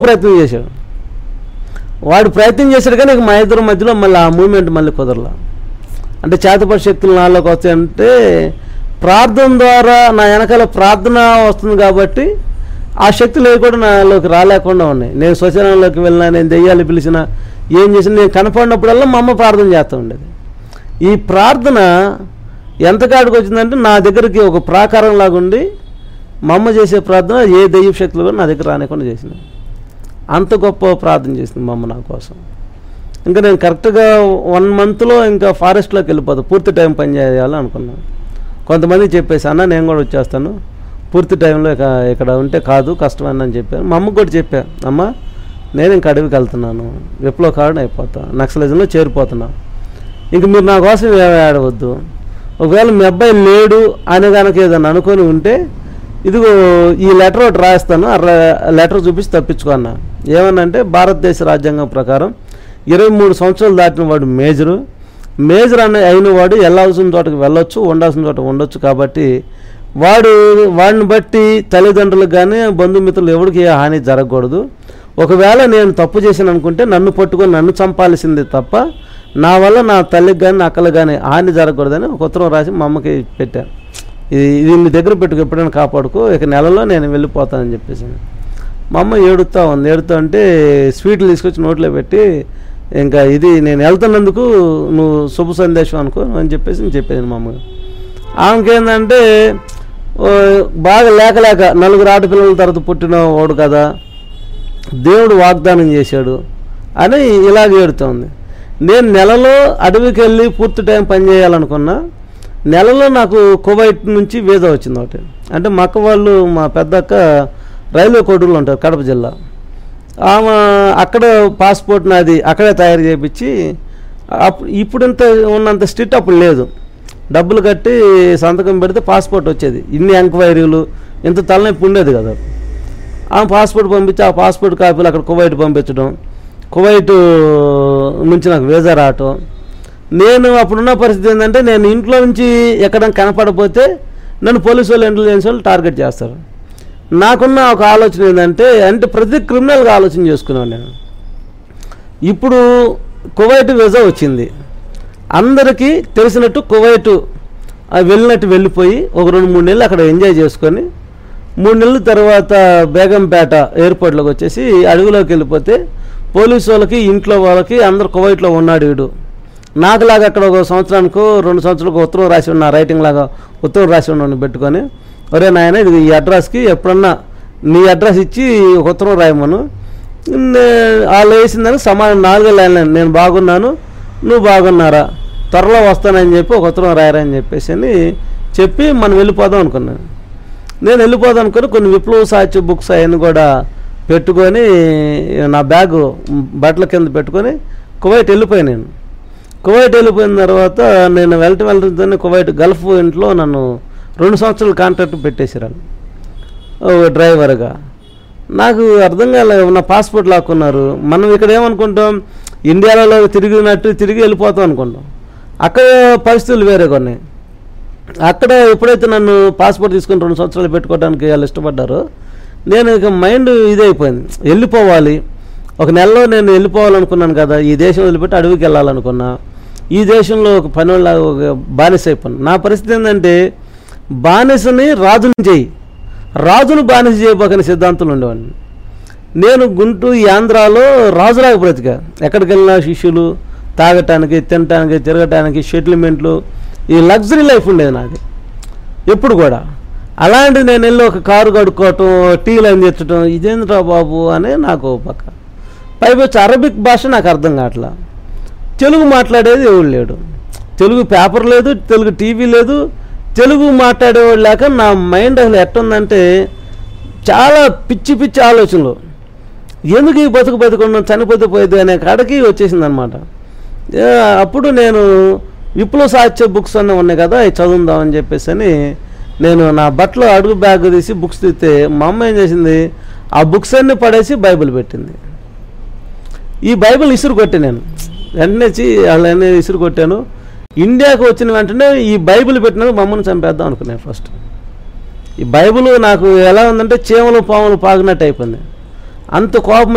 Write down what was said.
ప్రయత్నం చేశాడు వాడు ప్రయత్నం చేశాడు కానీ ఇక మా ఇద్దరి మధ్యలో మళ్ళీ ఆ మూమెంట్ మళ్ళీ కుదరలా అంటే చేతపడి శక్తులు నాలోకి వస్తాయంటే ప్రార్థన ద్వారా నా వెనకాల ప్రార్థన వస్తుంది కాబట్టి ఆ శక్తులు ఏవి కూడా నాలోకి రాలేకుండా ఉన్నాయి నేను శ్వశనంలోకి వెళ్ళినా నేను దెయ్యాలు పిలిచినా ఏం చేసినా నేను కనపడినప్పుడల్లా మా అమ్మ ప్రార్థన చేస్తూ ఉండేది ఈ ప్రార్థన ఎంత కాడికి వచ్చిందంటే నా దగ్గరికి ఒక ప్రాకారం లాగా ఉండి మా అమ్మ చేసే ప్రార్థన ఏ దెయ్య శక్తులు కూడా నా దగ్గర రానికుండా చేసింది అంత గొప్ప ప్రార్థన చేసింది మా అమ్మ నా కోసం ఇంకా నేను కరెక్ట్గా వన్ మంత్లో ఇంకా ఫారెస్ట్లోకి వెళ్ళిపోతాను పూర్తి టైం పని చేయాలి అనుకున్నాను కొంతమంది చెప్పేసి అన్న నేను కూడా వచ్చేస్తాను పూర్తి టైంలో ఇక ఇక్కడ ఉంటే కాదు కష్టమని అని చెప్పాను మా అమ్మకు కూడా చెప్పాను అమ్మ నేను ఇంక అడవికి వెళ్తున్నాను విప్లవకారుని అయిపోతా నక్సలిజంలో చేరిపోతున్నా ఇంక మీరు నా కోసం ఏమీ ఆడవద్దు ఒకవేళ మీ అబ్బాయి లేడు అని కనుక ఏదన్నా అనుకొని ఉంటే ఇదిగో ఈ లెటర్ ఒకటి రాస్తాను ఆ లెటర్ చూపించి తప్పించుకున్నా ఏమనంటే భారతదేశ రాజ్యాంగం ప్రకారం ఇరవై మూడు సంవత్సరాలు దాటిన వాడు మేజరు మేజర్ అనే అయిన వాడు వెళ్ళాల్సిన చోటకి వెళ్ళొచ్చు ఉండాల్సిన చోట ఉండొచ్చు కాబట్టి వాడు వాడిని బట్టి తల్లిదండ్రులకు కానీ బంధుమిత్రులు ఎవరికి ఏ హాని జరగకూడదు ఒకవేళ నేను తప్పు చేశాను అనుకుంటే నన్ను పట్టుకొని నన్ను చంపాల్సింది తప్ప నా వల్ల నా తల్లికి కానీ నా అక్కలకు కానీ హాని జరగకూడదని ఒక ఉత్తరం రాసి మా అమ్మకి పెట్టాను ఇది ఇది నీ దగ్గర పెట్టుకు ఎప్పుడైనా కాపాడుకో ఇక నెలలో నేను వెళ్ళిపోతానని చెప్పేసి మా అమ్మ ఏడుతా ఉంది ఏడుతా అంటే స్వీట్లు తీసుకొచ్చి నోట్లో పెట్టి ఇంకా ఇది నేను వెళ్తున్నందుకు నువ్వు శుభ సందేశం అనుకో అని చెప్పేసి నేను చెప్పాను మా అమ్మగారు ఆమెకి ఏంటంటే ఓ, బాగా లేక లేక నలుగురు ఆడపిల్లల తర్వాత పుట్టిన వాడు కదా దేవుడు వాగ్దానం చేశాడు అని ఇలాగ ఏడుతోంది నేను నెలలో అడవికి వెళ్ళి పూర్తి టైం పని చేయాలనుకున్నా నెలలో నాకు కువైట్ నుంచి వీజా వచ్చింది ఒకటి అంటే మా అక్క వాళ్ళు మా పెద్ద అక్క రైల్వే కోడూరులో ఉంటారు కడప జిల్లా ఆమె అక్కడ పాస్పోర్ట్ నాది అక్కడే తయారు చేయించి అప్పుడు ఇప్పుడు ఇంత ఉన్నంత స్ట్రిక్ట్ అప్పుడు లేదు డబ్బులు కట్టి సంతకం పెడితే పాస్పోర్ట్ వచ్చేది ఇన్ని ఎంక్వైరీలు ఇంత తలనొప్పి ఉండేది కదా ఆ పాస్పోర్ట్ పంపించి ఆ పాస్పోర్ట్ కాపీలు అక్కడ కువైట్ పంపించడం కువైట్ నుంచి నాకు వీజా రావటం నేను అప్పుడున్న పరిస్థితి ఏంటంటే నేను ఇంట్లో నుంచి ఎక్కడ కనపడపోతే నన్ను పోలీసు వాళ్ళు ఇంటెలిజెన్స్ వాళ్ళు టార్గెట్ చేస్తారు నాకున్న ఒక ఆలోచన ఏంటంటే అంటే ప్రతి క్రిమినల్గా ఆలోచన చేసుకున్నాను నేను ఇప్పుడు కువైట్ వీజా వచ్చింది అందరికీ తెలిసినట్టు కువైట్ ఆ వెళ్ళినట్టు వెళ్ళిపోయి ఒక రెండు మూడు నెలలు అక్కడ ఎంజాయ్ చేసుకొని మూడు నెలల తర్వాత బేగంపేట ఎయిర్పోర్ట్లోకి వచ్చేసి అడవిలోకి వెళ్ళిపోతే పోలీసు వాళ్ళకి ఇంట్లో వాళ్ళకి అందరు కువైట్లో ఉన్నాడు వీడు నాకులాగా అక్కడ ఒక సంవత్సరానికి రెండు సంవత్సరాలకు ఉత్తరం రాసి ఉన్న రైటింగ్ లాగా ఉత్తరం రాసి ఉన్నాను పెట్టుకొని ఒరే నాయన ఇది ఈ అడ్రస్కి ఎప్పుడన్నా నీ అడ్రస్ ఇచ్చి ఒక ఉత్తరం రాయమను నే- వాళ్ళు వేసిందని సమాధానం నాలుగే లైన్లు నేను బాగున్నాను నువ్వు బాగున్నారా త్వరలో వస్తానని చెప్పి ఒక ఉత్తరం రాయరని చెప్పేసి అని చెప్పి మనం వెళ్ళిపోదాం అనుకున్నాను నేను వెళ్ళిపోదాం అనుకుని కొన్ని విప్లవ సాహిత్య బుక్స్ అవన్నీ కూడా పెట్టుకొని నా బ్యాగు బట్టల కింద పెట్టుకొని కువైట్ వెళ్ళిపోయాను నేను కువైట్ వెళ్ళిపోయిన తర్వాత నేను వెళ్ళటం వెళ్ళటంతోనే కువైట్ గల్ఫ్ ఇంట్లో నన్ను రెండు సంవత్సరాలు కాంట్రాక్ట్ పెట్టేసారు ఓ డ్రైవర్గా నాకు అర్థం కాలేదు నా పాస్పోర్ట్ లాక్కున్నారు మనం ఇక్కడ ఏమనుకుంటాం ఇండియాలో తిరిగినట్టు తిరిగి వెళ్ళిపోతాం అనుకుంటాం అక్కడ పరిస్థితులు వేరే కొన్ని అక్కడ ఎప్పుడైతే నన్ను పాస్పోర్ట్ తీసుకొని రెండు సంవత్సరాలు పెట్టుకోవడానికి వాళ్ళు ఇష్టపడ్డారో నేను ఇక మైండ్ ఇదైపోయింది వెళ్ళిపోవాలి ఒక నెలలో నేను వెళ్ళిపోవాలనుకున్నాను కదా ఈ దేశం వదిలిపెట్టి అడవికి వెళ్ళాలనుకున్నా ఈ దేశంలో ఒక పని వాళ్ళ ఒక బానిస అయిపోయాను నా పరిస్థితి ఏంటంటే బానిసని రాజుని చేయి రాజును బానిస చేయబోకని సిద్ధాంతం ఉండేవాడిని నేను గుంటూరు ఈ ఆంధ్రాలో రాజులాగా బ్రతికా ఎక్కడికి వెళ్ళినా శిష్యులు తాగటానికి తినటానికి తిరగటానికి సెటిల్మెంట్లు ఈ లగ్జరీ లైఫ్ ఉండేది నాది ఎప్పుడు కూడా అలాంటి నేను వెళ్ళి ఒక కారు కడుక్కోవటం టీలు అందించడం ఇదేంద్రా బాబు అనే నాకు ఓ పక్క పైపొచ్చి అరబిక్ భాష నాకు అర్థం కావట్లా తెలుగు మాట్లాడేది ఎవడు లేడు తెలుగు పేపర్ లేదు తెలుగు టీవీ లేదు తెలుగు మాట్లాడేవాడు లేక నా మైండ్ అసలు ఎట్టుందంటే చాలా పిచ్చి పిచ్చి ఆలోచనలు ఎందుకు ఈ బతుకు బతుకున్నాం చనిపోతే పోయేది అనే కాడకి వచ్చేసింది అనమాట అప్పుడు నేను విప్లవ సాహిత్య బుక్స్ అన్నీ ఉన్నాయి కదా అవి చదువుదామని చెప్పేసి అని నేను నా బట్టలో అడుగు బ్యాగ్ తీసి బుక్స్ తీస్తే మా అమ్మ ఏం చేసింది ఆ బుక్స్ అన్నీ పడేసి బైబిల్ పెట్టింది ఈ బైబిల్ ఇసురు కొట్టి నేను వెంటనే వచ్చి వాళ్ళని ఇసురు కొట్టాను ఇండియాకు వచ్చిన వెంటనే ఈ బైబిల్ పెట్టినందుకు మా అమ్మని చంపేద్దాం అనుకున్నాను ఫస్ట్ ఈ బైబిల్ నాకు ఎలా ఉందంటే చీమలు పాములు పాగినట్టు అయిపోయింది అంత కోపం